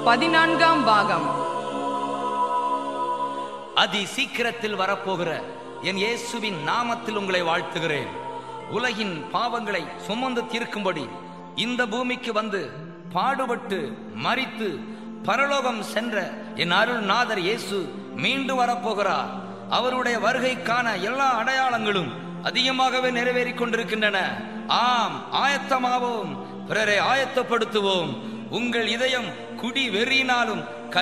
பதினான்காம் பாகம் அதி சீக்கிரத்தில் வரப்போகிற என் இயேசுவின் நாமத்தில் உங்களை வாழ்த்துகிறேன் உலகின் பாவங்களை சுமந்து தீர்க்கும்படி இந்த பூமிக்கு வந்து பாடுபட்டு மரித்து பரலோகம் சென்ற என் அருள்நாதர் இயேசு மீண்டு வரப்போகிறார் அவருடைய வருகைக்கான எல்லா அடையாளங்களும் அதிகமாகவே நிறைவேறிக் கொண்டிருக்கின்றன ஆம் ஆயத்தமாவோம் பிறரை ஆயத்தப்படுத்துவோம் உங்கள் இதயம் குடி வெறியினாலும்